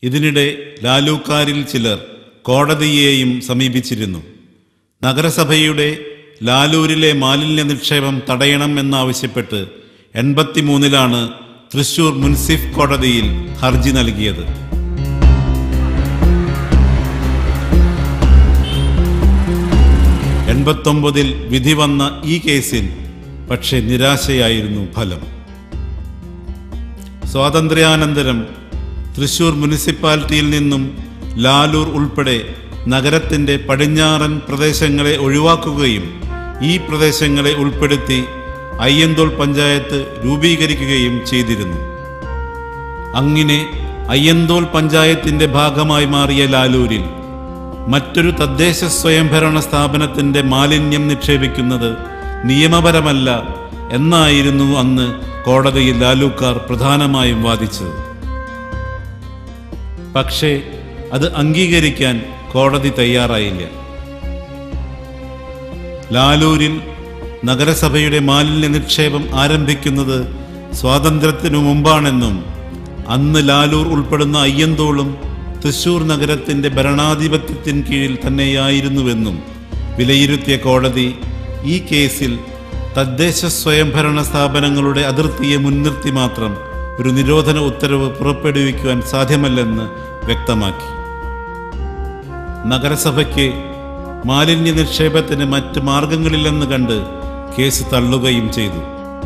ഇതിനിടെ ലാലൂക്കാരിൽ ചിലർ കോടതിയെയും സമീപിച്ചിരുന്നു നഗരസഭയുടെ ലാലൂരിലെ മാലിന്യ നിക്ഷേപം തടയണം എന്നാവശ്യപ്പെട്ട് എൺപത്തിമൂന്നിലാണ് തൃശൂർ മുൻസിഫ് കോടതിയിൽ ഹർജി നൽകിയത് എൺപത്തൊമ്പതിൽ വിധി വന്ന ഈ കേസിൽ പക്ഷേ നിരാശയായിരുന്നു ഫലം സ്വാതന്ത്ര്യാനന്തരം തൃശൂർ മുനിസിപ്പാലിറ്റിയിൽ നിന്നും ലാലൂർ ഉൾപ്പെടെ നഗരത്തിന്റെ പടിഞ്ഞാറൻ പ്രദേശങ്ങളെ ഒഴിവാക്കുകയും ഈ പ്രദേശങ്ങളെ ഉൾപ്പെടുത്തി അയ്യന്തോൾ പഞ്ചായത്ത് രൂപീകരിക്കുകയും ചെയ്തിരുന്നു അങ്ങനെ അയ്യന്തോൾ പഞ്ചായത്തിന്റെ ഭാഗമായി മാറിയ ലാലൂരിൽ മറ്റൊരു തദ്ദേശ സ്വയംഭരണ സ്ഥാപനത്തിന്റെ മാലിന്യം നിക്ഷേപിക്കുന്നത് നിയമപരമല്ല എന്നായിരുന്നു അന്ന് കോടതിയിൽ ലാലൂക്കാർ പ്രധാനമായും വാദിച്ചത് പക്ഷേ അത് അംഗീകരിക്കാൻ കോടതി തയ്യാറായില്ല ലാലൂരിൽ നഗരസഭയുടെ മാലിന്യ നിക്ഷേപം ആരംഭിക്കുന്നത് സ്വാതന്ത്ര്യത്തിനു മുമ്പാണെന്നും അന്ന് ലാലൂർ ഉൾപ്പെടുന്ന അയ്യന്തോളും തൃശൂർ നഗരത്തിന്റെ ഭരണാധിപത്യത്തിന് കീഴിൽ തന്നെയായിരുന്നുവെന്നും വിലയിരുത്തിയ കോടതി ഈ കേസിൽ തദ്ദേശ സ്വയംഭരണ സ്ഥാപനങ്ങളുടെ അതിർത്തിയെ മുൻനിർത്തി മാത്രം ഒരു നിരോധന ഉത്തരവ് പുറപ്പെടുവിക്കുവാൻ സാധ്യമല്ലെന്ന് വ്യക്തമാക്കി നഗരസഭയ്ക്ക് മാലിന്യ നിക്ഷേപത്തിന് മറ്റ് മാർഗങ്ങളില്ലെന്ന് കണ്ട് കേസ് തള്ളുകയും ചെയ്തു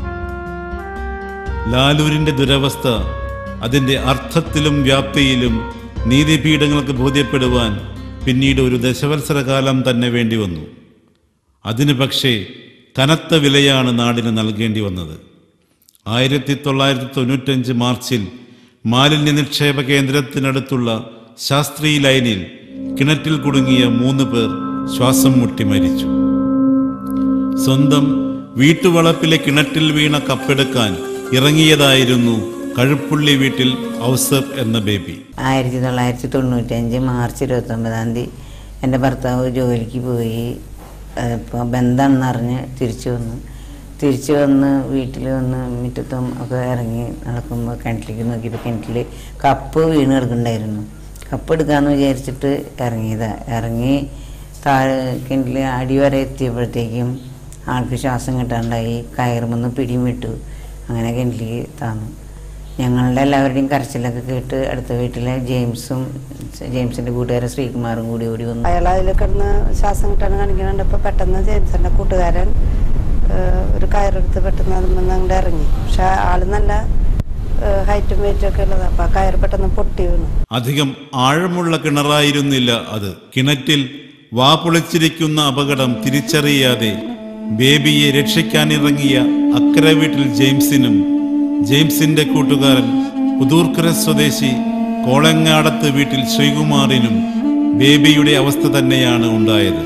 ലാലൂരിന്റെ ദുരവസ്ഥ അതിന്റെ അർത്ഥത്തിലും വ്യാപ്തിയിലും നീതിപീഠങ്ങൾക്ക് ബോധ്യപ്പെടുവാൻ പിന്നീട് ഒരു ദശവത്സരകാലം തന്നെ വേണ്ടി വന്നു അതിന് പക്ഷേ കനത്ത വിലയാണ് നാടിന് നൽകേണ്ടി വന്നത് ആയിരത്തി തൊള്ളായിരത്തി തൊണ്ണൂറ്റഞ്ച് മാർച്ചിൽ മാലിന്യ നിക്ഷേപ കേന്ദ്രത്തിനടുത്തുള്ള ശാസ്ത്രി ലൈനിൽ കിണറ്റിൽ കുടുങ്ങിയ മൂന്ന് പേർ ശ്വാസം മുട്ടി മരിച്ചു സ്വന്തം വീട്ടുവളപ്പിലെ കിണറ്റിൽ വീണ കപ്പെടുക്കാൻ ഇറങ്ങിയതായിരുന്നു കഴുപ്പുള്ളി വീട്ടിൽ ഔസഫ് എന്ന ബേബി ആയിരത്തി തൊള്ളായിരത്തി തൊണ്ണൂറ്റഞ്ച് മാർച്ച് ഇരുപത്തൊമ്പതാം തീയതി എൻ്റെ ഭർത്താവ് ജോലിക്ക് പോയി ഇപ്പോൾ ബന്ധമാണെന്ന് അറിഞ്ഞ് തിരിച്ചു വന്നു തിരിച്ചു വന്ന് വീട്ടിൽ വന്ന് മുറ്റത്തും ഒക്കെ ഇറങ്ങി നടക്കുമ്പോൾ കിണറ്റിലേക്ക് നോക്കിയപ്പോൾ കിണറ്റിൽ കപ്പ് വീണ് കിടക്കുന്നുണ്ടായിരുന്നു കപ്പ് എടുക്കാമെന്ന് വിചാരിച്ചിട്ട് ഇറങ്ങിയതാ ഇറങ്ങി താഴെ കിണറ്റിൽ അടി വരെ എത്തിയപ്പോഴത്തേക്കും ആൾക്ക് ശ്വാസം കിട്ടാണ്ടായി കയറുമെന്ന് പിടിയും വിട്ടു അങ്ങനെ കിണറ്റിലേക്ക് താന്നു ഞങ്ങളുടെ എല്ലാവരുടെയും കരച്ചിലൊക്കെ കേട്ട് അടുത്ത വീട്ടിലെ ജെയിംസും ജെയിംസിന്റെ കൂട്ടുകാരൻ ശ്രീകുമാറും കൂടി ഓടി വന്നു അയാൾ അതിൽ കിടന്ന് ശ്വാസം കിട്ടാൻ കാണിക്കുന്നുണ്ടപ്പോൾ പെട്ടെന്ന് ജെയിംസിന്റെ കൂട്ടുകാരൻ ഏഹ്, ഒരു കയറെടുത്ത് പെട്ടെന്ന് അതിൽ അങ്ങോട്ട് ഇറങ്ങി പക്ഷെ ആള് നല്ല ഹൈറ്റും വെയിറ്റും ഒക്കെ ഉള്ളത് അപ്പൊ ആ കയർ പെട്ടെന്ന് പൊട്ടി വീണു അധികം ആഴമുള്ള കിണറായിരുന്നില്ല അത് കിണറ്റിൽ വാ പൊളിച്ചിരിക്കുന്ന അപകടം തിരിച്ചറിയാതെ ബേബിയെ രക്ഷിക്കാനിറങ്ങിയ അക്കരെ വീട്ടിൽ ജെയിംസിനും ജെയിംസിന്റെ കൂട്ടുകാരൻ പുതൂർക്കര സ്വദേശി കോളങ്ങാടത്ത് വീട്ടിൽ ശ്രീകുമാറിനും ബേബിയുടെ അവസ്ഥ തന്നെയാണ് ഉണ്ടായത്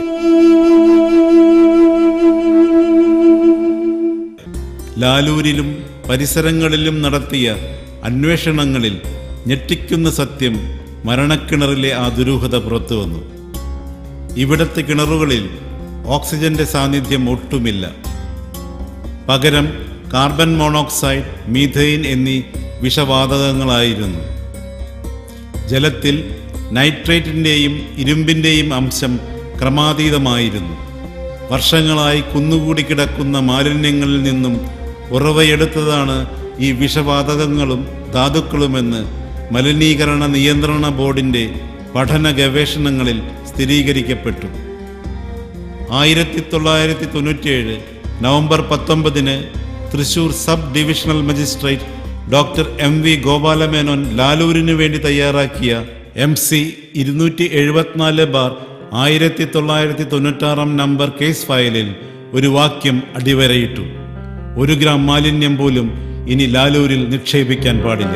ലാലൂരിലും പരിസരങ്ങളിലും നടത്തിയ അന്വേഷണങ്ങളിൽ ഞെട്ടിക്കുന്ന സത്യം മരണക്കിണറിലെ ആ ദുരൂഹത പുറത്തു വന്നു ഇവിടത്തെ കിണറുകളിൽ ഓക്സിജന്റെ സാന്നിധ്യം ഒട്ടുമില്ല പകരം കാർബൺ മോണോക്സൈഡ് മീഥെയിൻ എന്നീ വിഷവാതകങ്ങളായിരുന്നു ജലത്തിൽ നൈട്രേറ്റിൻ്റെയും ഇരുമ്പിൻ്റെയും അംശം ക്രമാതീതമായിരുന്നു വർഷങ്ങളായി കുന്നുകൂടി കിടക്കുന്ന മാലിന്യങ്ങളിൽ നിന്നും ഉറവയെടുത്തതാണ് ഈ വിഷവാതകങ്ങളും ധാതുക്കളുമെന്ന് മലിനീകരണ നിയന്ത്രണ ബോർഡിൻ്റെ പഠന ഗവേഷണങ്ങളിൽ സ്ഥിരീകരിക്കപ്പെട്ടു ആയിരത്തി തൊള്ളായിരത്തി തൊണ്ണൂറ്റിയേഴ് നവംബർ പത്തൊമ്പതിന് Thrissur sub divisional magistrate doctor M V Gopala Menon ലാലൂരിനു വേണ്ടി തയ്യാറാക്കിയ എം സി ഇരുന്നൂറ്റി എഴുപത്തിനാല് ബാർ ആയിരത്തി തൊള്ളായിരത്തി തൊണ്ണൂറ്റാറാം നമ്പർ കേസ് ഫയലിൽ ഒരു വാക്യം അടിവരയിട്ടു ഒരു ഗ്രാം മാലിന്യം പോലും ഇനി ലാലൂരിൽ നിക്ഷേപിക്കാൻ പാടില്ല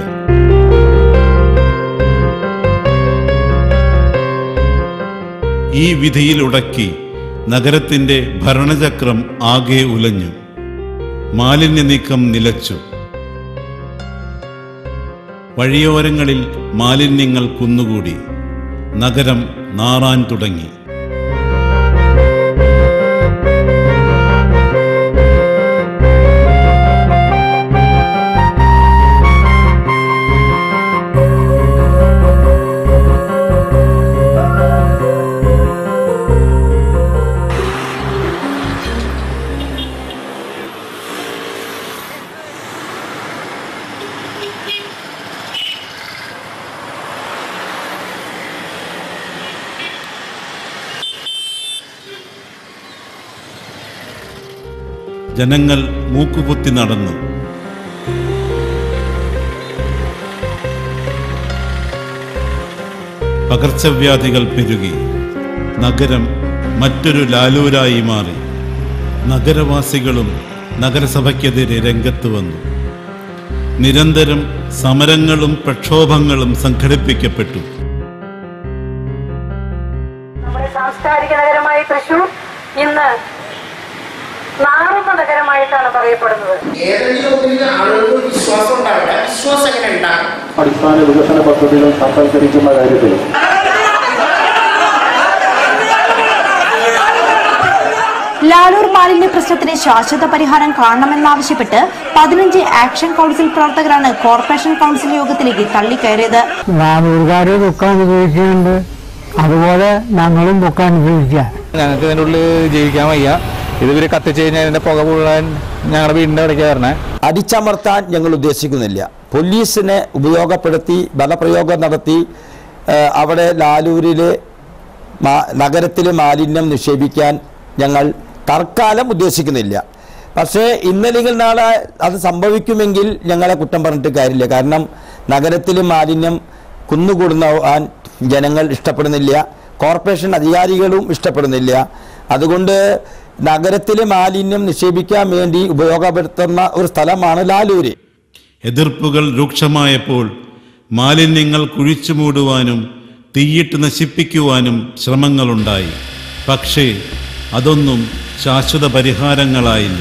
ഈ വിധിയിലുടക്കി നഗരത്തിന്റെ ഭരണചക്രം ആകെ ഉലഞ്ഞു മാലിന്യ നീക്കം നിലച്ചു വഴിയോരങ്ങളിൽ മാലിന്യങ്ങൾ കുന്നുകൂടി നഗരം നാറാൻ തുടങ്ങി ജനങ്ങൾ മൂക്കുപൊത്തി നടന്നു പകർച്ചവ്യാധികൾ പെരുകി നഗരം മറ്റൊരു ലാലൂരായി മാറി നഗരവാസികളും നഗരസഭയ്ക്കെതിരെ രംഗത്ത് വന്നു നിരന്തരം സമരങ്ങളും പ്രക്ഷോഭങ്ങളും സംഘടിപ്പിക്കപ്പെട്ടു നമ്മുടെ സാംസ്കാരിക നഗരമായ തൃശൂർ ഇന്ന് നാറുന്ന നഗരമായിട്ടാണ് പറയപ്പെടുന്നത് ഏതെങ്കിലും ഒന്നിൽ ആളുകൾക്ക് വിശ്വാസം ഉണ്ടാവില്ല വിശ്വാസം എങ്ങനെ ഉണ്ടാകും അടിസ്ഥാന വികസന പദ്ധതികൾ സാക്ഷാത്കരിക്കുന്ന കാര്യത്തിൽ ലാലൂർ മാലിന്യ പ്രശ്നത്തിന് ശാശ്വത പരിഹാരം കാണണമെന്നാവശ്യപ്പെട്ട് പതിനഞ്ച് ആക്ഷൻ കൗൺസിൽ പ്രവർത്തകരാണ് കോർപ്പറേഷൻ കൗൺസിൽ യോഗത്തിലേക്ക് തള്ളിക്കയറിയത് നാനൂറുകാർ ദുഃഖം അനുഭവിക്കുന്നുണ്ട് അതുപോലെ ഞങ്ങളും ദുഃഖം അനുഭവിക്കുക ഞങ്ങൾക്ക് ഇതിൻ്റെ ഉള്ളിൽ ജീവിക്കാൻ വയ്യ ഇത് ഇവർ കത്തിച്ച് കഴിഞ്ഞാൽ ഇതിന്റെ പുക മുഴുവൻ ഞങ്ങളുടെ വീടിന്റെ ഇടയ്ക്ക് വരണേ അടിച്ചമർത്താൻ ഞങ്ങൾ ഉദ്ദേശിക്കുന്നില്ല പോലീസിനെ ഉപയോഗപ്പെടുത്തി ബലപ്രയോഗം നടത്തി ഏഹ്, അവിടെ ലാലൂരിലെ മാ- നഗരത്തിലെ മാലിന്യം നിക്ഷേപിക്കാൻ ഞങ്ങൾ തൽക്കാലം ഉദ്ദേശിക്കുന്നില്ല പക്ഷേ ഇന്നല്ലെങ്കിൽ നാളെ അത് സംഭവിക്കുമെങ്കിൽ ഞങ്ങളെ കുറ്റം പറഞ്ഞിട്ട് കാര്യമില്ല കാരണം നഗരത്തിലെ മാലിന്യം കുന്നുകൂടുന്നവാൻ ജനങ്ങൾ ഇഷ്ടപ്പെടുന്നില്ല കോർപ്പറേഷൻ അധികാരികളും ഇഷ്ടപ്പെടുന്നില്ല അതുകൊണ്ട് നഗരത്തിലെ മാലിന്യം നിക്ഷേപിക്കാൻ വേണ്ടി ഉപയോഗപ്പെടുത്തുന്ന ഒരു സ്ഥലമാണ് ലാലൂര് എതിർപ്പുകൾ രൂക്ഷമായപ്പോൾ മാലിന്യങ്ങൾ കുഴിച്ചു മൂടുവാനും തീയിട്ട് നശിപ്പിക്കുവാനും ശ്രമങ്ങളുണ്ടായി പക്ഷേ അതൊന്നും ശാശ്വത പരിഹാരങ്ങളായില്ല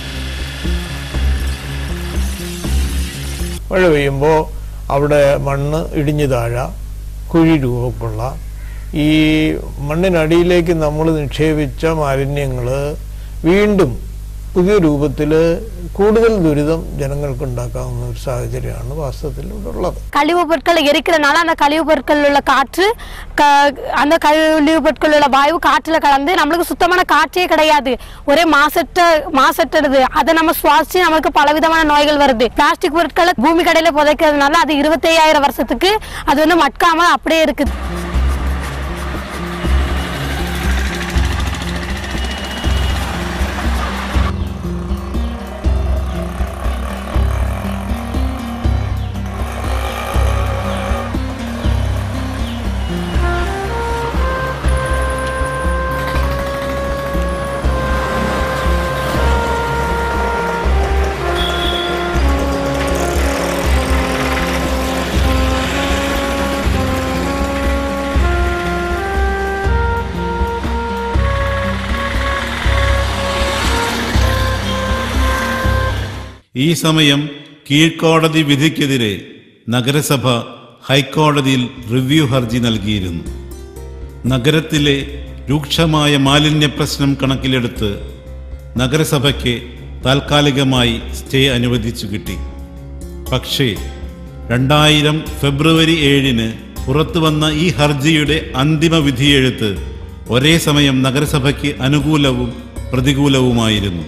മഴ പെയ്യുമ്പോൾ അവിടെ മണ്ണ് ഇടിഞ്ഞു താഴ കുഴി രൂപക്കൊള്ള ഈ മണ്ണിനടിയിലേക്ക് നമ്മൾ നിക്ഷേപിച്ച മാലിന്യങ്ങൾ വീണ്ടും പുതിയ രൂപത്തിൽ കൂടുതൽ ദുരിതം ജനങ്ങൾക്ക് ഉണ്ടാക്കാവുന്ന ഒരു സാഹചര്യമാണ് വാസ്തവത്തിൽ ഇവിടെ ഉള്ളത് கழிவு பொருட்கள் எரிக்கிறனால அந்த கழிவு பொருட்கள் உள்ள காற்று க- அந்த கழிவு பொருட்கள் உள்ள வாயு காற்றுல கலந்து நம்மளுக்கு சுத்தமான காற்றே கிடையாது ஒரே மாசற்ற மாசற்றது அதை நம்ம சுவாசிச்சு நமக்கு பலவிதமான நோய்கள் வருது பிளாஸ்டிக் பொருட்களை பூமி கடையில புதைக்கிறதுனால அது இருபத்தையாயிரம் வருஷத்துக்கு அது வந்து மட்காம அப்படியே இருக்குது ഈ സമയം കീഴ്ക്കോടതി വിധിക്കെതിരെ നഗരസഭ ഹൈക്കോടതിയിൽ റിവ്യൂ ഹർജി നൽകിയിരുന്നു നഗരത്തിലെ രൂക്ഷമായ മാലിന്യ പ്രശ്നം കണക്കിലെടുത്ത് നഗരസഭയ്ക്ക് താൽക്കാലികമായി സ്റ്റേ അനുവദിച്ചു കിട്ടി പക്ഷേ രണ്ടായിരം ഫെബ്രുവരി ഏഴിന് പുറത്തുവന്ന ഈ ഹർജിയുടെ അന്തിമ വിധിയെഴുത്ത് ഒരേ സമയം നഗരസഭയ്ക്ക് അനുകൂലവും പ്രതികൂലവുമായിരുന്നു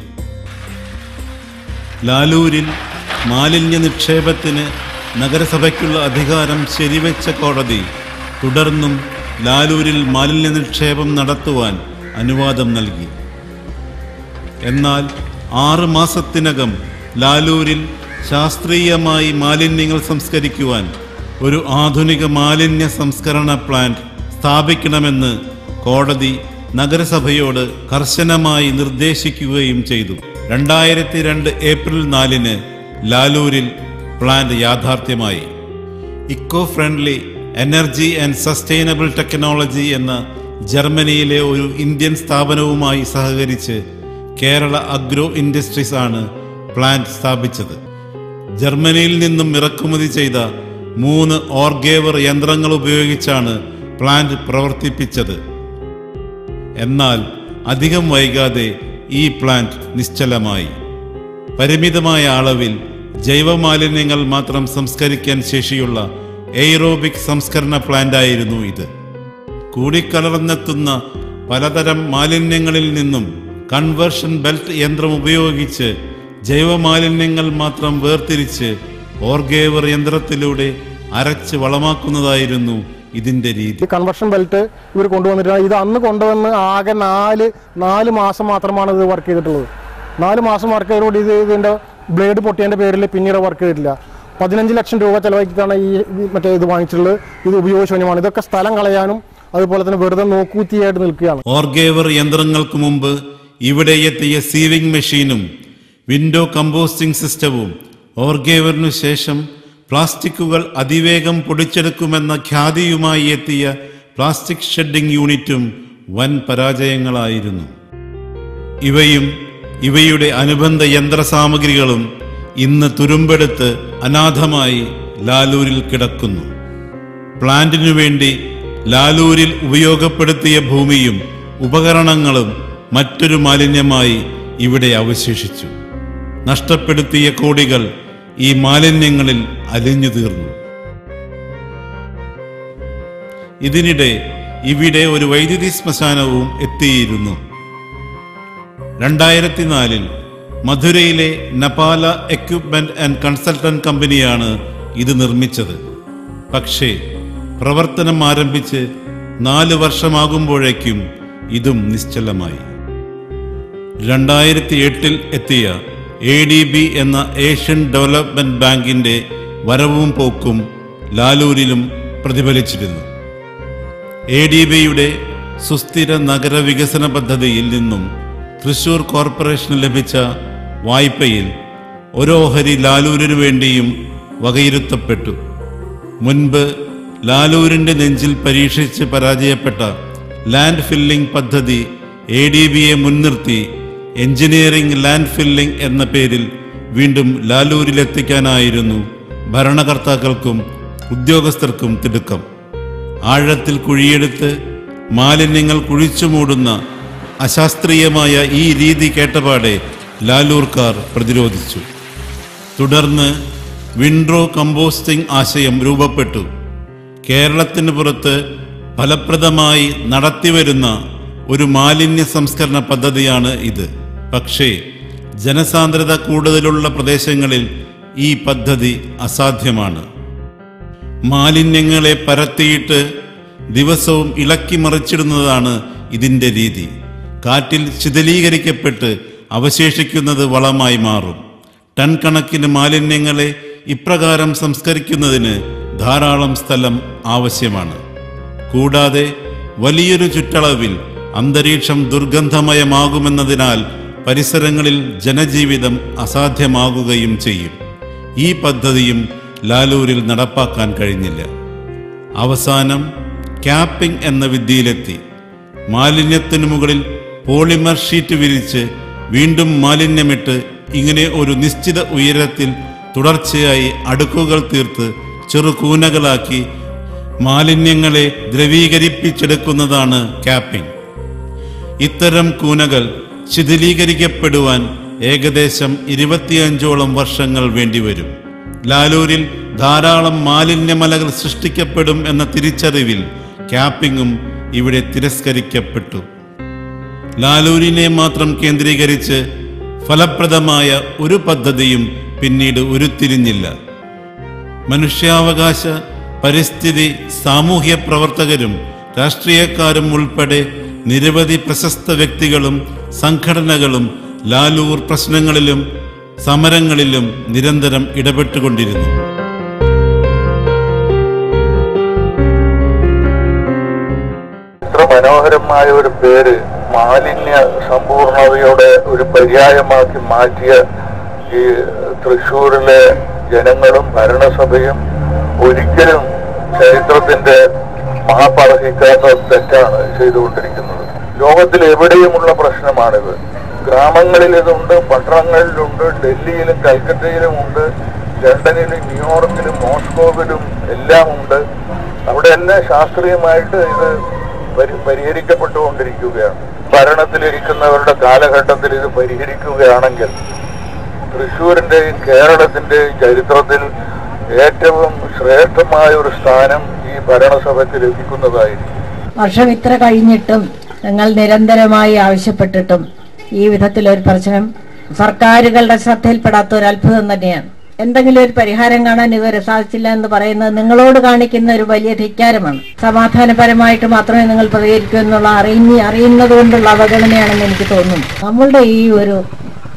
ലാലൂരിൽ മാലിന്യ നിക്ഷേപത്തിന് നഗരസഭയ്ക്കുള്ള അധികാരം ശരിവെച്ച കോടതി തുടർന്നും ലാലൂരിൽ മാലിന്യ നിക്ഷേപം നടത്തുവാൻ അനുവാദം നൽകി എന്നാൽ ആറ് മാസത്തിനകം ലാലൂരിൽ ശാസ്ത്രീയമായി മാലിന്യങ്ങൾ സംസ്കരിക്കുവാൻ ഒരു ആധുനിക മാലിന്യ സംസ്കരണ പ്ലാന്റ് സ്ഥാപിക്കണമെന്ന് കോടതി നഗരസഭയോട് കർശനമായി നിർദ്ദേശിക്കുകയും ചെയ്തു രണ്ടായിരത്തി രണ്ട് ഏപ്രിൽ നാലിന് ലാലൂരിൽ പ്ലാന്റ് യാഥാർത്ഥ്യമായി eco friendly energy and sustainable technology എന്ന ജർമ്മനിയിലെ ഒരു ഇന്ത്യൻ സ്ഥാപനവുമായി സഹകരിച്ച് കേരള അഗ്രോ ഇൻഡസ്ട്രീസ് ആണ് പ്ലാന്റ് സ്ഥാപിച്ചത് ജർമ്മനിയിൽ നിന്നും ഇറക്കുമതി ചെയ്ത മൂന്ന് ഓർഗേവർ യന്ത്രങ്ങൾ ഉപയോഗിച്ചാണ് പ്ലാന്റ് പ്രവർത്തിപ്പിച്ചത് എന്നാൽ അധികം വൈകാതെ ഈ പ്ലാന്റ് നിശ്ചലമായി പരിമിതമായ അളവിൽ ജൈവമാലിന്യങ്ങൾ മാത്രം സംസ്കരിക്കാൻ ശേഷിയുള്ള എയ്റോബിക് സംസ്കരണ പ്ലാന്റായിരുന്നു ഇത് കൂടിക്കലർന്നെത്തുന്ന പലതരം മാലിന്യങ്ങളിൽ നിന്നും കൺവേർഷൻ ബെൽറ്റ് യന്ത്രം ഉപയോഗിച്ച് ജൈവമാലിന്യങ്ങൾ മാത്രം വേർതിരിച്ച് ഓർഗേവർ യന്ത്രത്തിലൂടെ അരച്ച് വളമാക്കുന്നതായിരുന്നു ഇതിന്റെ രീതി ഈ കൺവെർഷൻ ബെൽറ്റ് ഇവർ കൊണ്ടുവന്നിട്ടാണ് ഇത് അന്ന് കൊണ്ടുവന്ന് ആകെ നാല് നാല് മാസം മാത്രമാണ് ഇത് വർക്ക് ചെയ്തിട്ടുള്ളത് നാല് മാസം വർക്ക് ചെയ്തോട് ഇത് ഇതിൻ്റെ ബ്ലേഡ് പൊട്ടിയതിൻ്റെ പേരിൽ പിന്നീട് വർക്ക് ചെയ്തിട്ടില്ല പതിനഞ്ച് ലക്ഷം രൂപ ചെലവാക്കിയിട്ടാണ് ഈ ഇത് മറ്റേ ഇത് വാങ്ങിച്ചിട്ടുള്ളത് ഇത് ഉപയോഗശൂന്യമാണ് ഇതൊക്കെ സ്ഥലം കളയാനും അതുപോലെ തന്നെ വെറുതെ നോക്കൂത്തിയായിട്ട് നിൽക്കുകയാണ് ഓർഗേവർ യന്ത്രങ്ങൾക്ക് മുമ്പ് ഇവിടെ എത്തിയ സീവിംഗ് മെഷീനും വിൻഡോ കമ്പോസ്റ്റിംഗ് സിസ്റ്റവും ഓർഗേവറിനു ശേഷം പ്ലാസ്റ്റിക്കുകൾ അതിവേഗം പൊടിച്ചെടുക്കുമെന്ന ഖ്യാതിയുമായി എത്തിയ പ്ലാസ്റ്റിക് ഷെഡിംഗ് യൂണിറ്റും വൻ പരാജയങ്ങളായിരുന്നു ഇവയും ഇവയുടെ അനുബന്ധ യന്ത്രസാമഗ്രികളും ഇന്ന് തുരുമ്പെടുത്ത് അനാഥമായി ലാലൂരിൽ കിടക്കുന്നു പ്ലാന്റിനു വേണ്ടി ലാലൂരിൽ ഉപയോഗപ്പെടുത്തിയ ഭൂമിയും ഉപകരണങ്ങളും മറ്റൊരു മാലിന്യമായി ഇവിടെ അവശേഷിച്ചു നഷ്ടപ്പെടുത്തിയ കോടികൾ ഈ മാലിന്യങ്ങളിൽ അലിഞ്ഞു തീർന്നു ഇതിനിടെ ഇവിടെ ഒരു വൈദ്യുതി ശ്മശാനവും എത്തിയിരുന്നു രണ്ടായിരത്തി നാലിൽ മധുരയിലെ നപാല എക്യുപ്മെന്റ് ആൻഡ് കൺസൾട്ടന്റ് കമ്പനിയാണ് ഇത് നിർമ്മിച്ചത് പക്ഷേ പ്രവർത്തനം ആരംഭിച്ച് നാല് വർഷമാകുമ്പോഴേക്കും ഇതും നിശ്ചലമായി രണ്ടായിരത്തി എട്ടിൽ എത്തിയ എ ഡി ബി എന്ന ഏഷ്യൻ ഡെവലപ്മെന്റ് ബാങ്കിന്റെ വരവും പോക്കും ലാലൂരിലും പ്രതിഫലിച്ചിരുന്നു എ ഡി ബിയുടെ സുസ്ഥിര നഗര വികസന പദ്ധതിയിൽ നിന്നും തൃശൂർ കോർപ്പറേഷന് ലഭിച്ച വായ്പയിൽ ഒരു ഓഹരി ലാലൂരിനു വേണ്ടിയും വകയിരുത്തപ്പെട്ടു മുൻപ് ലാലൂരിന്റെ നെഞ്ചിൽ പരീക്ഷിച്ച് പരാജയപ്പെട്ട ലാൻഡ് ഫില്ലിംഗ് പദ്ധതി എ ഡി ബിയെ മുൻനിർത്തി എഞ്ചിനീയറിംഗ് ലാൻഡ് ഫില്ലിംഗ് എന്ന പേരിൽ വീണ്ടും ലാലൂരിലെത്തിക്കാനായിരുന്നു ഭരണകർത്താക്കൾക്കും ഉദ്യോഗസ്ഥർക്കും തിടുക്കം ആഴത്തിൽ കുഴിയെടുത്ത് മാലിന്യങ്ങൾ കുഴിച്ചു മൂടുന്ന അശാസ്ത്രീയമായ ഈ രീതി കേട്ടപാടെ ലാലൂർക്കാർ പ്രതിരോധിച്ചു തുടർന്ന് വിൻഡ്രോ കമ്പോസ്റ്റിംഗ് ആശയം രൂപപ്പെട്ടു കേരളത്തിന് പുറത്ത് ഫലപ്രദമായി നടത്തിവരുന്ന ഒരു മാലിന്യ സംസ്കരണ പദ്ധതിയാണ് ഇത് പക്ഷേ ജനസാന്ദ്രത കൂടുതലുള്ള പ്രദേശങ്ങളിൽ ഈ പദ്ധതി അസാധ്യമാണ് മാലിന്യങ്ങളെ പരത്തിയിട്ട് ദിവസവും ഇളക്കി മറിച്ചിടുന്നതാണ് ഇതിൻ്റെ രീതി കാറ്റിൽ ശിഥിലീകരിക്കപ്പെട്ട് അവശേഷിക്കുന്നത് വളമായി മാറും ടൺ കണക്കിന് മാലിന്യങ്ങളെ ഇപ്രകാരം സംസ്കരിക്കുന്നതിന് ധാരാളം സ്ഥലം ആവശ്യമാണ് കൂടാതെ വലിയൊരു ചുറ്റളവിൽ അന്തരീക്ഷം ദുർഗന്ധമയമാകുമെന്നതിനാൽ പരിസരങ്ങളിൽ ജനജീവിതം അസാധ്യമാകുകയും ചെയ്യും ഈ പദ്ധതിയും ലാലൂരിൽ നടപ്പാക്കാൻ കഴിഞ്ഞില്ല അവസാനം ക്യാപ്പിംഗ് എന്ന വിദ്യയിലെത്തി മാലിന്യത്തിനു മുകളിൽ പോളിമർ ഷീറ്റ് വിരിച്ച് വീണ്ടും മാലിന്യമിട്ട് ഇങ്ങനെ ഒരു നിശ്ചിത ഉയരത്തിൽ തുടർച്ചയായി അടുക്കുകൾ തീർത്ത് ചെറുകൂനകളാക്കി മാലിന്യങ്ങളെ ദ്രവീകരിപ്പിച്ചെടുക്കുന്നതാണ് ക്യാപ്പിംഗ് ഇത്തരം കൂനകൾ ശിഥിലീകരിക്കപ്പെടുവാൻ ഏകദേശം ഇരുപത്തിയഞ്ചോളം വർഷങ്ങൾ വേണ്ടിവരും ലാലൂരിൽ ധാരാളം മാലിന്യമലകൾ സൃഷ്ടിക്കപ്പെടും എന്ന തിരിച്ചറിവിൽ ക്യാപ്പിങ്ങും ഇവിടെ തിരസ്കരിക്കപ്പെട്ടു ലാലൂരിനെ മാത്രം കേന്ദ്രീകരിച്ച് ഫലപ്രദമായ ഒരു പദ്ധതിയും പിന്നീട് ഉരുത്തിരിഞ്ഞില്ല മനുഷ്യാവകാശ പരിസ്ഥിതി സാമൂഹ്യ പ്രവർത്തകരും രാഷ്ട്രീയക്കാരും ഉൾപ്പെടെ നിരവധി പ്രശസ്ത വ്യക്തികളും സംഘടനകളും ലാലൂർ പ്രശ്നങ്ങളിലും സമരങ്ങളിലും നിരന്തരം ഇടപെട്ടുകൊണ്ടിരുന്നു ഇത്ര മനോഹരമായ ഒരു പേര് മാലിന്യ സമ്പൂർണതയുടെ ഒരു പര്യായമാക്കി മാറ്റിയ ഈ തൃശ്ശൂരിലെ ജനങ്ങളും ഭരണസഭയും ഒരിക്കലും ചരിത്രത്തിന്റെ മാപ്പർഹിക്കാത്ത തെറ്റാണ് ചെയ്തുകൊണ്ടിരിക്കുന്നത് ലോകത്തിൽ എവിടെയുമുള്ള പ്രശ്നമാണിത് ഗ്രാമങ്ങളിൽ ഇതുണ്ട് പട്ടണങ്ങളിലുണ്ട് ഡൽഹിയിലും കൽക്കത്തയിലും ഉണ്ട് ലണ്ടനിലും ന്യൂയോർക്കിലും മോസ്കോവിലും എല്ലാം ഉണ്ട് അവിടെ എല്ലാം ശാസ്ത്രീയമായിട്ട് ഇത് പരി പരിഹരിക്കപ്പെട്ടുകൊണ്ടിരിക്കുകയാണ് ഭരണത്തിലിരിക്കുന്നവരുടെ കാലഘട്ടത്തിൽ ഇത് പരിഹരിക്കുകയാണെങ്കിൽ തൃശ്ശൂരിന്റെയും കേരളത്തിന്റെയും ചരിത്രത്തിൽ ഏറ്റവും ശ്രേഷ്ഠമായ ഒരു സ്ഥാനം ഈ ഭരണസഭയ്ക്ക് ലഭിക്കുന്നതായിരിക്കും വർഷം ഇത്ര കഴിഞ്ഞിട്ടും ഞങ്ങൾ നിരന്തരമായി ആവശ്യപ്പെട്ടിട്ടും ഈ വിധത്തിലൊരു പ്രശ്നം സർക്കാരുകളുടെ ശ്രദ്ധയിൽപ്പെടാത്ത ഒരു അത്ഭുതം തന്നെയാണ് എന്തെങ്കിലും ഒരു പരിഹാരം കാണാൻ ഇതുവരെ സാധിച്ചില്ല എന്ന് പറയുന്നത് നിങ്ങളോട് കാണിക്കുന്ന ഒരു വലിയ ധിക്കാരമാണ് സമാധാനപരമായിട്ട് മാത്രമേ നിങ്ങൾ പ്രതികരിക്കൂ എന്നുള്ള അറിഞ്ഞ് അറിയുന്നത് കൊണ്ടുള്ള അവഗണനയാണെന്ന് എനിക്ക് തോന്നുന്നു നമ്മളുടെ ഈ ഒരു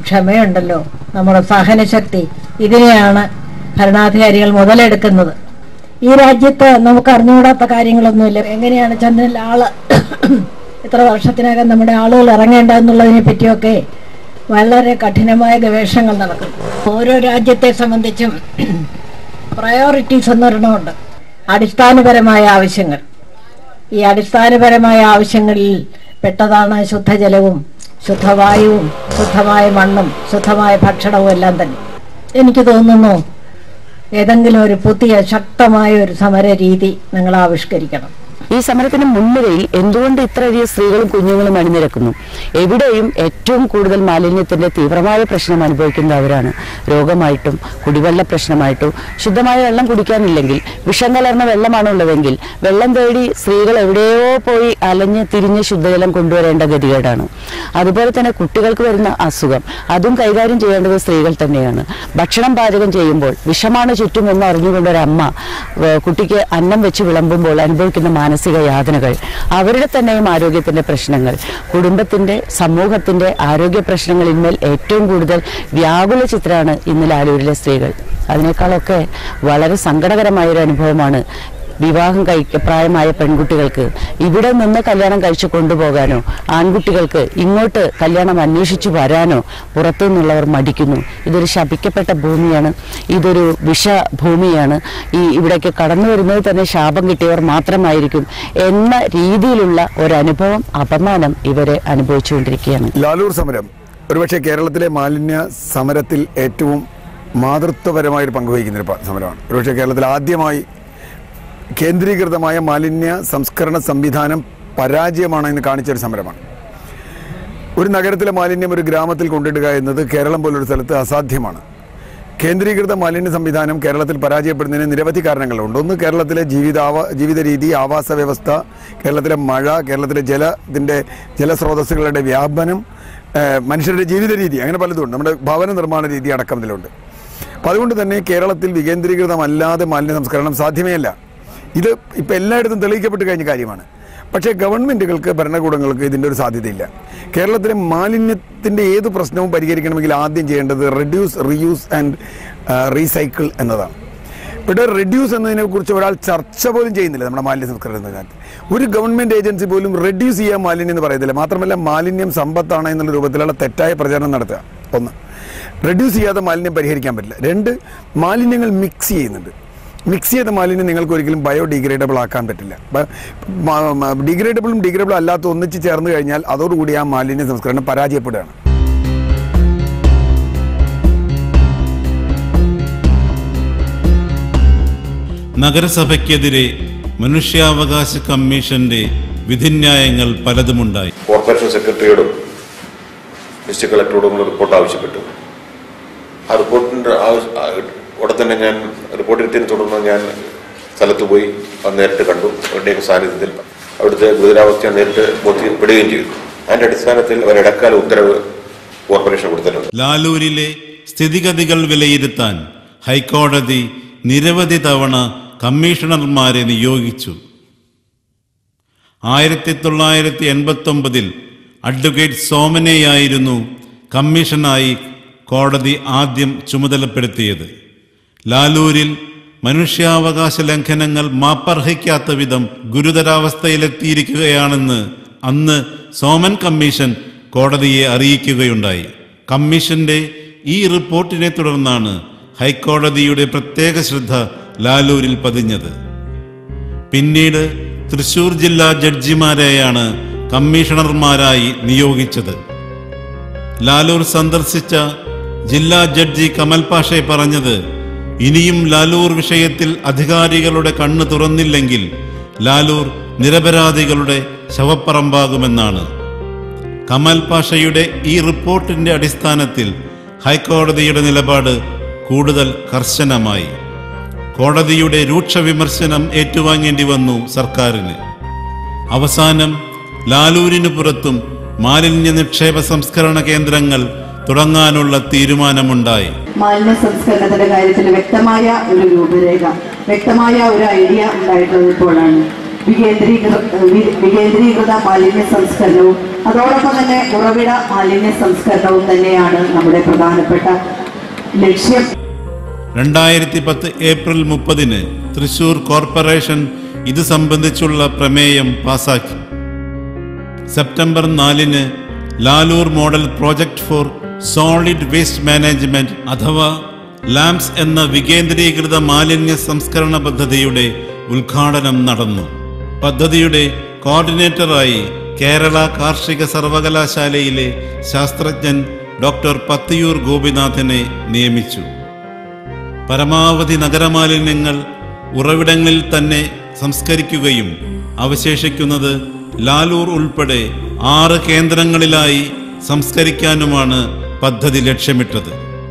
ക്ഷമയുണ്ടല്ലോ നമ്മുടെ സഹനശക്തി ഇതിനെയാണ് ഭരണാധികാരികൾ മുതലെടുക്കുന്നത് ഈ രാജ്യത്ത് നമുക്ക് അറിഞ്ഞുകൂടാത്ത കാര്യങ്ങളൊന്നുമില്ല എങ്ങനെയാണ് ചന്ദ്രനിൽ ആള് ഇത്ര വർഷത്തിനകം നമ്മുടെ ആളുകൾ ഇറങ്ങേണ്ടതെന്നുള്ളതിനെ പറ്റിയൊക്കെ വളരെ കഠിനമായ ഗവേഷണങ്ങൾ നടക്കുന്നു ഓരോ രാജ്യത്തെ സംബന്ധിച്ചും പ്രയോറിറ്റീസ് എന്നൊരെണ്ണമുണ്ട് അടിസ്ഥാനപരമായ ആവശ്യങ്ങൾ ഈ അടിസ്ഥാനപരമായ ആവശ്യങ്ങളിൽ പെട്ടതാണ് ശുദ്ധജലവും ശുദ്ധവായുവും ശുദ്ധമായ മണ്ണും ശുദ്ധമായ ഭക്ഷണവും എല്ലാം തന്നെ എനിക്ക് തോന്നുന്നു ഏതെങ്കിലും ഒരു പുതിയ ശക്തമായ ഒരു സമര രീതി നിങ്ങൾ ആവിഷ്കരിക്കണം ഈ സമരത്തിന് മുൻനിരയിൽ എന്തുകൊണ്ട് ഇത്രയധികം സ്ത്രീകളും കുഞ്ഞുങ്ങളും അണിനിരക്കുന്നു എവിടെയും ഏറ്റവും കൂടുതൽ മാലിന്യത്തിന്റെ തീവ്രമായ പ്രശ്നം അനുഭവിക്കുന്ന അവരാണ് രോഗമായിട്ടും കുടിവെള്ള പ്രശ്നമായിട്ടും ശുദ്ധമായ വെള്ളം കുടിക്കാനില്ലെങ്കിൽ വിഷം കലർന്ന വെള്ളമാണുള്ളതെങ്കിൽ വെള്ളം തേടി സ്ത്രീകൾ എവിടെയോ പോയി അലഞ്ഞ് തിരിഞ്ഞ് ശുദ്ധജലം കൊണ്ടുവരേണ്ട ഗതികേടാണ് അതുപോലെ തന്നെ കുട്ടികൾക്ക് വരുന്ന അസുഖം അതും കൈകാര്യം ചെയ്യേണ്ടത് സ്ത്രീകൾ തന്നെയാണ് ഭക്ഷണം പാചകം ചെയ്യുമ്പോൾ വിഷമാണ് ചുറ്റുമെന്ന് അറിഞ്ഞുകൊണ്ട് ഒരമ്മ ഏഹ് കുട്ടിക്ക് അന്നം വെച്ച് വിളമ്പുമ്പോൾ അനുഭവിക്കുന്ന മാനസിക യാതനകൾ അവരുടെ തന്നെയും ആരോഗ്യത്തിന്റെ പ്രശ്നങ്ങൾ കുടുംബത്തിന്റെ സമൂഹത്തിന്റെ ആരോഗ്യ പ്രശ്നങ്ങളിന്മേൽ ഏറ്റവും കൂടുതൽ വ്യാകുല ചിത്രമാണ് ഇന്ന് ലാലൂരിലെ സ്ത്രീകൾ അതിനേക്കാളൊക്കെ വളരെ സങ്കടകരമായ ഒരു അനുഭവമാണ് വിവാഹം കഴിക്ക പ്രായമായ പെൺകുട്ടികൾക്ക് ഇവിടെ നിന്ന് കല്യാണം കഴിച്ചു കൊണ്ടുപോകാനോ ആൺകുട്ടികൾക്ക് ഇങ്ങോട്ട് കല്യാണം അന്വേഷിച്ചു വരാനോ പുറത്തു നിന്നുള്ളവർ മടിക്കുന്നു ഇതൊരു ശപിക്കപ്പെട്ട ഭൂമിയാണ് ഇതൊരു വിഷഭൂമിയാണ് ഈ ഇവിടേക്ക് കടന്നു വരുന്നത് തന്നെ ശാപം കിട്ടിയവർ മാത്രമായിരിക്കും എന്ന രീതിയിലുള്ള ഒരനുഭവം അപമാനം ഇവരെ അനുഭവിച്ചുകൊണ്ടിരിക്കുകയാണ് ലാലൂർ സമരം ഒരുപക്ഷെ കേരളത്തിലെ മാലിന്യ സമരത്തിൽ ഏറ്റവും മാതൃത്വപരമായൊരു പങ്കുവഹിക്കുന്ന ഒരു പ- സമരമാണ് ഒരുപക്ഷെ കേരളത്തിൽ ആദ്യമായി കേന്ദ്രീകൃതമായ മാലിന്യ സംസ്കരണ സംവിധാനം പരാജയമാണ് എന്ന് കാണിച്ചൊരു സമരമാണ് ഒരു നഗരത്തിലെ മാലിന്യം ഒരു ഗ്രാമത്തിൽ കൊണ്ടിടുക എന്നത് കേരളം പോലൊരു സ്ഥലത്ത് അസാധ്യമാണ് കേന്ദ്രീകൃത മാലിന്യ സംവിധാനം കേരളത്തിൽ പരാജയപ്പെടുന്നതിന് നിരവധി കാരണങ്ങളുണ്ട് ഒന്ന് കേരളത്തിലെ ജീവിതാവ ജീവിത രീതി ആവാസ വ്യവസ്ഥ കേരളത്തിലെ മഴ കേരളത്തിലെ ജലത്തിൻ്റെ ജലസ്രോതസ്സുകളുടെ വ്യാപനം ഏഹ് മനുഷ്യരുടെ ജീവിത രീതി അങ്ങനെ പലതുണ്ട് നമ്മുടെ ഭവന നിർമ്മാണ രീതി അടക്കം ഇതിലുണ്ട് അപ്പം അതുകൊണ്ട് തന്നെ കേരളത്തിൽ വികേന്ദ്രീകൃതമല്ലാതെ മാലിന്യ സംസ്കരണം സാധ്യമേ അല്ല ഇത് ഇപ്പം എല്ലായിടത്തും തെളിയിക്കപ്പെട്ട് കഴിഞ്ഞ കാര്യമാണ് പക്ഷേ ഗവൺമെൻറ്റുകൾക്ക് ഭരണകൂടങ്ങൾക്ക് ഇതിൻ്റെ ഒരു സാധ്യതയില്ല കേരളത്തിലെ മാലിന്യത്തിൻ്റെ ഏത് പ്രശ്നവും പരിഹരിക്കണമെങ്കിൽ ആദ്യം ചെയ്യേണ്ടത് റെഡ്യൂസ് റീയൂസ് ആൻഡ് റീസൈക്കിൾ എന്നതാണ് ഇവിടെ റെഡ്യൂസ് എന്നതിനെ കുറിച്ച് ഒരാൾ ചർച്ച പോലും ചെയ്യുന്നില്ല നമ്മുടെ മാലിന്യ സംസ്കരണത്തിനകത്ത് ഒരു ഗവൺമെൻറ് ഏജൻസി പോലും റെഡ്യൂസ് ചെയ്യാൻ മാലിന്യം എന്ന് പറയുന്നില്ല മാത്രമല്ല മാലിന്യം സമ്പത്താണ് എന്നുള്ള രൂപത്തിലുള്ള തെറ്റായ പ്രചാരണം നടത്തുക ഒന്ന് റെഡ്യൂസ് ചെയ്യാതെ മാലിന്യം പരിഹരിക്കാൻ പറ്റില്ല രണ്ട് മാലിന്യങ്ങൾ മിക്സ് ചെയ്യുന്നുണ്ട് മിക്സ് ചെയ്ത മാലിന്യം നിങ്ങൾക്ക് ഒരിക്കലും ബയോഡിഗ്രേഡബിൾ ആക്കാൻ പറ്റില്ല ഡിഗ്രേഡബിളും ഡിഗ്രേഡബിളും അല്ലാത്ത ഒന്നിച്ച് ചേർന്ന് കഴിഞ്ഞാൽ അതോടുകൂടി ആ മാലിന്യ സംസ്കരണം പരാജയപ്പെടുകയാണ് നഗരസഭയ്ക്കെതിരെ മനുഷ്യാവകാശ കമ്മീഷന്റെ വിധിന്യായങ്ങൾ പലതുമുണ്ടായി കോർപ്പറേഷൻ സെക്രട്ടറിയോടും ഡിസ്ട്രിക്ട് കളക്ടറോടും റിപ്പോർട്ട് ആവശ്യപ്പെട്ടു ആ റിപ്പോർട്ടിൻ്റെ ആവശ്യ- ആ, ഉടൻ തന്നെ ഞാൻ റിപ്പോർട്ട് കിട്ടിയതിനെ തുടർന്ന് ഞാൻ സ്ഥലത്ത് പോയി അത് നേരിട്ട് കണ്ടു അവരുടെയൊക്കെ സാന്നിധ്യത്തിൽ അവിടുത്തെ ഗുരുതരാവസ്ഥ നേരിട്ട് ബോധ്യപ്പെടുകയും ചെയ്തു അതിന്റെ അടിസ്ഥാനത്തിൽ ഒരു ഇടക്കാല ഉത്തരവ് കോർപ്പറേഷൻ കൊടുത്തിട്ടുണ്ട് ലാലൂരിലെ സ്ഥിതിഗതികൾ വിലയിരുത്താൻ ഹൈക്കോടതി നിരവധി തവണ കമ്മീഷണർമാരെ നിയോഗിച്ചു ആയിരത്തി തൊള്ളായിരത്തി എൺപത്തൊമ്പതിൽ അഡ്വക്കേറ്റ് സോമനെയായിരുന്നു കമ്മീഷനായി കോടതി ആദ്യം ചുമതലപ്പെടുത്തിയത് ലാലൂരിൽ മനുഷ്യാവകാശ ലംഘനങ്ങൾ മാപ്പർഹിക്കാത്ത വിധം ഗുരുതരാവസ്ഥയിലെത്തിയിരിക്കുകയാണെന്ന് അന്ന് സോമൻ കമ്മീഷൻ കോടതിയെ അറിയിക്കുകയുണ്ടായി കമ്മീഷന്റെ ഈ റിപ്പോർട്ടിനെ തുടർന്നാണ് ഹൈക്കോടതിയുടെ പ്രത്യേക ശ്രദ്ധ ലാലൂരിൽ പതിഞ്ഞത് പിന്നീട് തൃശൂർ ജില്ലാ ജഡ്ജിമാരെയാണ് കമ്മീഷണർമാരായി നിയോഗിച്ചത് ലാലൂർ സന്ദർശിച്ച ജില്ലാ ജഡ്ജി കമൽ പാഷെ പറഞ്ഞത് ഇനിയും ലാലൂർ വിഷയത്തിൽ അധികാരികളുടെ കണ്ണ് തുറന്നില്ലെങ്കിൽ ലാലൂർ നിരപരാധികളുടെ ശവപ്പറമ്പാകുമെന്നാണ് കമൽ പാഷയുടെ ഈ റിപ്പോർട്ടിന്റെ അടിസ്ഥാനത്തിൽ ഹൈക്കോടതിയുടെ നിലപാട് കൂടുതൽ കർശനമായി കോടതിയുടെ രൂക്ഷ വിമർശനം ഏറ്റുവാങ്ങേണ്ടി വന്നു സർക്കാരിന് അവസാനം ലാലൂരിനു പുറത്തും മാലിന്യ നിക്ഷേപ സംസ്കരണ കേന്ദ്രങ്ങൾ തുടങ്ങാനുള്ള തീരുമാനമുണ്ടായി മാലിന്യ സംസ്കരണത്തിന്റെ കാര്യത്തിൽ വ്യക്തമായ ഒരു രൂപരേഖ വ്യക്തമായ ഒരു ഐഡിയ ഉണ്ടായിട്ടുള്ളത് ഇപ്പോഴാണ് വികേന്ദ്രീകൃത വി- വികേന്ദ്രീകൃത മാലിന്യ സംസ്കരണവും അതോടൊപ്പം തന്നെ ഉറവിട മാലിന്യ സംസ്കരണവും തന്നെയാണ് നമ്മുടെ പ്രധാനപ്പെട്ട ലക്ഷ്യം രണ്ടായിരത്തി പത്ത് ഏപ്രിൽ മുപ്പതിന് തൃശൂർ കോർപ്പറേഷൻ ഇത് സംബന്ധിച്ചുള്ള പ്രമേയം പാസാക്കി സെപ്റ്റംബർ നാലിന് Lalur model project for solid waste management അഥവാ ലാംസ് എന്ന വികേന്ദ്രീകൃത മാലിന്യ സംസ്കരണ പദ്ധതിയുടെ ഉദ്ഘാടനം നടന്നു പദ്ധതിയുടെ കോർഡിനേറ്ററായി കേരള കാർഷിക സർവകലാശാലയിലെ ശാസ്ത്രജ്ഞൻ ഡോക്ടർ പത്തിയൂർ ഗോപിനാഥിനെ നിയമിച്ചു പരമാവധി നഗരമാലിന്യങ്ങൾ ഉറവിടങ്ങളിൽ തന്നെ സംസ്കരിക്കുകയും അവശേഷിക്കുന്നത് ലാലൂർ ഉൾപ്പെടെ ആറ് കേന്ദ്രങ്ങളിലായി സംസ്കരിക്കാനുമാണ് പദ്ധതി ലക്ഷ്യമിട്ടത്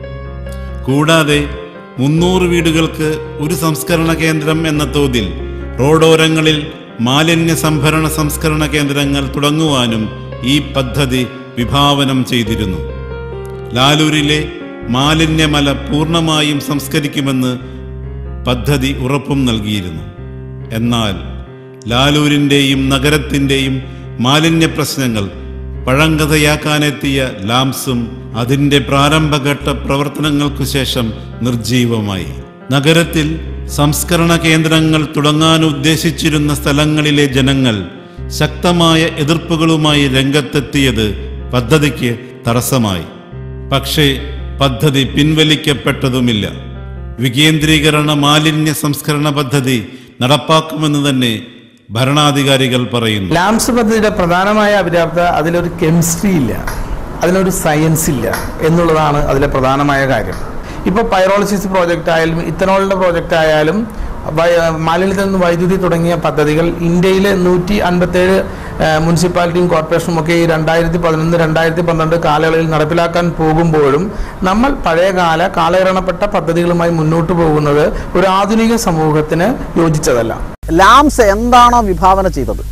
കൂടാതെ മുന്നൂറ് വീടുകൾക്ക് ഒരു സംസ്കരണ കേന്ദ്രം എന്ന തോതിൽ റോഡോരങ്ങളിൽ മാലിന്യ സംഭരണ സംസ്കരണ കേന്ദ്രങ്ങൾ തുടങ്ങുവാനും ഈ പദ്ധതി വിഭാവനം ചെയ്തിരുന്നു ലാലൂരിലെ മാലിന്യമല പൂർണ്ണമായും സംസ്കരിക്കുമെന്ന് പദ്ധതി ഉറപ്പും നൽകിയിരുന്നു എന്നാൽ ലാലൂരിൻ്റെയും നഗരത്തിൻ്റെയും മാലിന്യ പ്രശ്നങ്ങൾ പഴങ്കഥയാക്കാനെത്തിയ ലാംസും അതിൻ്റെ പ്രാരംഭഘട്ട പ്രവർത്തനങ്ങൾക്കു ശേഷം നിർജീവമായി നഗരത്തിൽ സംസ്കരണ കേന്ദ്രങ്ങൾ തുടങ്ങാൻ ഉദ്ദേശിച്ചിരുന്ന സ്ഥലങ്ങളിലെ ജനങ്ങൾ ശക്തമായ എതിർപ്പുകളുമായി രംഗത്തെത്തിയത് പദ്ധതിക്ക് തടസ്സമായി പക്ഷേ പദ്ധതി പിൻവലിക്കപ്പെട്ടതുമില്ല വികേന്ദ്രീകരണ മാലിന്യ സംസ്കരണ പദ്ധതി നടപ്പാക്കുമെന്ന് തന്നെ ഭരണാധികാരികൾ പറയുന്നു ലാംസ് പദ്ധതിയുടെ പ്രധാനമായ അപര്യാപ്ത അതിലൊരു കെമിസ്ട്രി ഇല്ല അതിനൊരു സയൻസ് ഇല്ല എന്നുള്ളതാണ് അതിലെ പ്രധാനമായ കാര്യം ഇപ്പോൾ പൈറോളജിസ് പ്രോജക്റ്റ് ആയാലും ഇത്തനോളിൻ്റെ പ്രോജക്റ്റ് ആയാലും വൈ- മാലിന്യത്തിൽ നിന്ന് വൈദ്യുതി തുടങ്ങിയ പദ്ധതികൾ ഇന്ത്യയിലെ നൂറ്റി അൻപത്തേഴ് മുനിസിപ്പാലിറ്റിയും കോർപ്പറേഷനും ഒക്കെ ഈ രണ്ടായിരത്തി പതിനൊന്ന് രണ്ടായിരത്തി പന്ത്രണ്ട് കാലയളവിൽ നടപ്പിലാക്കാൻ പോകുമ്പോഴും നമ്മൾ പഴയകാല കാലഹരണപ്പെട്ട പദ്ധതികളുമായി മുന്നോട്ട് പോകുന്നത് ഒരു ആധുനിക സമൂഹത്തിന് യോജിച്ചതല്ല ലാംസ് എന്താണോ വിഭാവന ചെയ്തത്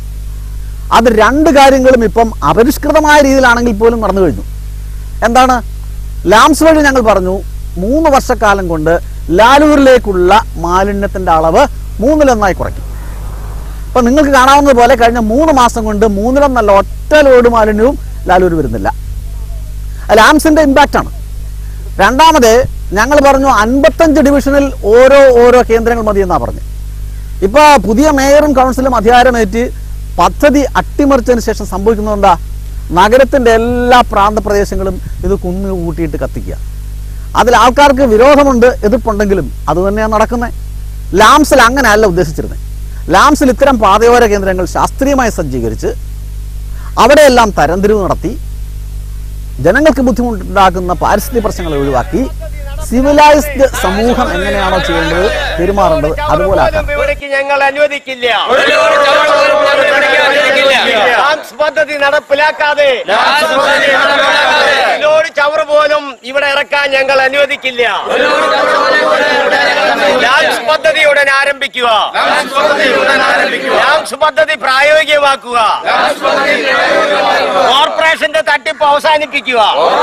അത് രണ്ട് കാര്യങ്ങളും ഇപ്പം അപരിഷ്കൃതമായ രീതിയിലാണെങ്കിൽ പോലും നടന്നു കഴിഞ്ഞു എന്താണ് ലാംസ് വഴി ഞങ്ങൾ പറഞ്ഞു മൂന്ന് വർഷക്കാലം കൊണ്ട് ലാലൂരിലേക്കുള്ള മാലിന്യത്തിന്റെ അളവ് മൂന്നിലൊന്നായി കുറയ്ക്കും അപ്പൊ നിങ്ങൾക്ക് കാണാവുന്നത് പോലെ കഴിഞ്ഞ മൂന്ന് മാസം കൊണ്ട് മൂന്നിലൊന്നല്ല ഒറ്റ ലോഡ് മാലിന്യവും ലാലൂർ വരുന്നില്ല അത് ലാംസിന്റെ ഇമ്പാക്റ്റ് ആണ് രണ്ടാമത് ഞങ്ങൾ പറഞ്ഞു അൻപത്തഞ്ച് ഡിവിഷനിൽ ഓരോ ഓരോ കേന്ദ്രങ്ങൾ മതി എന്നാ പറഞ്ഞു ഇപ്പൊ പുതിയ മേയറും കൗൺസിലും അധികാരമേറ്റ് പദ്ധതി അട്ടിമറിച്ചതിന് ശേഷം സംഭവിക്കുന്നത് എന്താ നഗരത്തിന്റെ എല്ലാ പ്രാന്തപ്രദേശങ്ങളും ഇത് കുന്നു കൂട്ടിയിട്ട് കത്തിക്കുക അതിൽ ആൾക്കാർക്ക് വിരോധമുണ്ട് എതിർപ്പുണ്ടെങ്കിലും അത് തന്നെയാണ് നടക്കുന്നത് ലാംസിൽ അങ്ങനെയല്ല ഉദ്ദേശിച്ചിരുന്നത് ലാംസിൽ ഇത്തരം പാതയോര കേന്ദ്രങ്ങൾ ശാസ്ത്രീയമായി സജ്ജീകരിച്ച് അവിടെയെല്ലാം തരംതിരിവ് നടത്തി ജനങ്ങൾക്ക് ബുദ്ധിമുട്ടുണ്ടാക്കുന്ന പാരിസ്ഥിതിക പ്രശ്നങ്ങളെ ഒഴിവാക്കി സിവിലൈസ്ഡ് സമൂഹം എങ്ങനെയാണോ ചെയ്യേണ്ടത് പെരുമാറേണ്ടത് അതുപോലെ ആക്കാം ഇവിടേക്ക് ഞങ്ങൾ അനുവദിക്കില്ല ലാംസ് പദ്ധതി നടപ്പിലാക്കാതെ ലോഡ് ചവറ് പോലും ഇവിടെ ഇറക്കാൻ ഞങ്ങൾ അനുവദിക്കില്ല ലാംസ് പദ്ധതി ഉടൻ ആരംഭിക്കുക ലാംസ് പദ്ധതി പ്രായോഗികമാക്കുക കോർപ്പറേഷന്റെ തട്ടിപ്പ് അവസാനിപ്പിക്കുക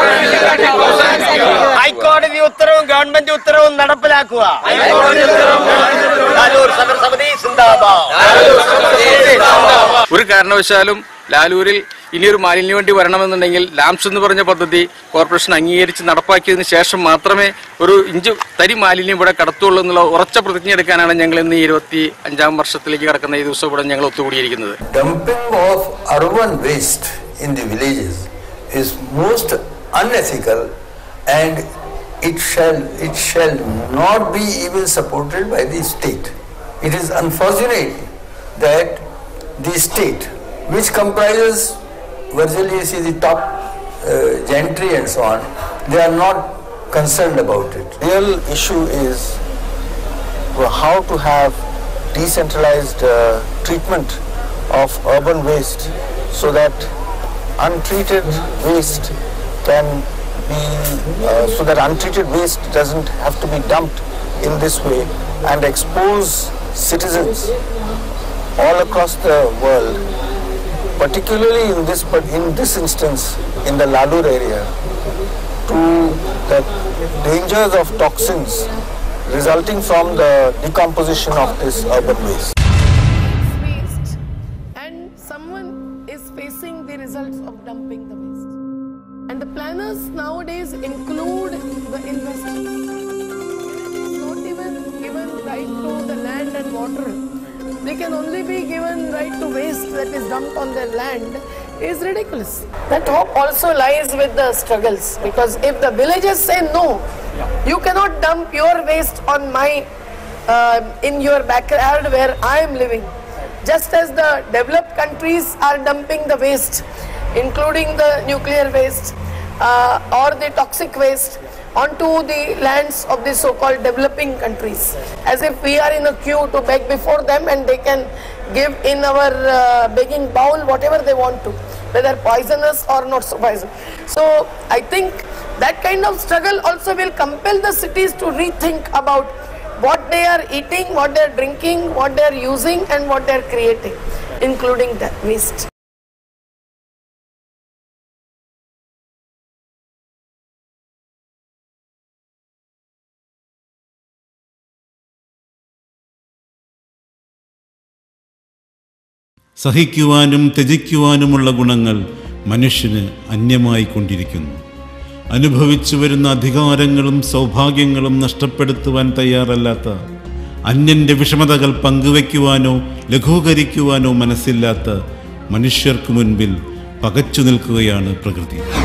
ഹൈക്കോടതി ഉത്തരവും ഗവൺമെന്റ് ഉത്തരവും നടപ്പിലാക്കുക ലാലൂർ സമരസമിതി സിന്ദാബാദ് ഒരു കാരണവശാലും ലാലൂരിൽ ഇനിയൊരു മാലിന്യ വണ്ടി വരണമെന്നുണ്ടെങ്കിൽ ലാംസ് എന്ന് പറഞ്ഞ പദ്ധതി കോർപ്പറേഷൻ അംഗീകരിച്ച് നടപ്പാക്കിയതിന് ശേഷം മാത്രമേ ഒരു ഇഞ്ച് തരി മാലിന്യം ഇവിടെ കടത്തുള്ളൂ എന്നുള്ള ഉറച്ച പ്രതിജ്ഞ എടുക്കാനാണ് ഞങ്ങൾ ഇന്ന് ഈ ഇരുപത്തി അഞ്ചാം വർഷത്തിലേക്ക് കടക്കുന്ന ഈ ദിവസം ഇവിടെ ഞങ്ങൾ ഒത്തുകൂടിയിരിക്കുന്നത് dumping of urban waste in the villages is most unethical and it shall it shall not be even supported by the state. It is unfortunate that the state, which comprises virtually you see the top uh, gentry and so on, they are not concerned about it. Real issue is how to have decentralized uh, treatment of urban waste so that untreated waste can be uh, so that untreated waste doesn't have to be dumped in this way and expose citizens all across the world particularly in this but in this instance in the Lalur area to the dangers of toxins resulting from the decomposition of this urban waste and someone is facing the results of dumping the waste. And the planners nowadays include the investment. Not even given right to the land and water. They can only be given right to waste that is dumped on their land is ridiculous. That hope also lies with the struggles because if the villagers say no, you cannot dump your waste on my uh, in your backyard where I am living. Just as the developed countries are dumping the waste, including the nuclear waste uh, or the toxic waste, onto the lands of the so-called developing countries, as if we are in a queue to beg before them and they can give in our uh, begging bowl whatever they want to, whether poisonous or not so poisonous. So I think that kind of struggle also will compel the cities to rethink about what they are eating, what they are drinking, what they are using, and what they are creating, including that waste. സഹിക്കുവാനും ത്യജിക്കുവാനുമുള്ള ഗുണങ്ങൾ മനുഷ്യന് അന്യമായി കൊണ്ടിരിക്കുന്നു അനുഭവിച്ചു വരുന്ന അധികാരങ്ങളും സൗഭാഗ്യങ്ങളും നഷ്ടപ്പെടുത്തുവാൻ തയ്യാറല്ലാത്ത അന്യന്റെ വിഷമതകൾ പങ്കുവയ്ക്കുവാനോ ലഘൂകരിക്കുവാനോ മനസ്സില്ലാത്ത മനുഷ്യർക്ക് മുൻപിൽ പകച്ചു നിൽക്കുകയാണ് പ്രകൃതി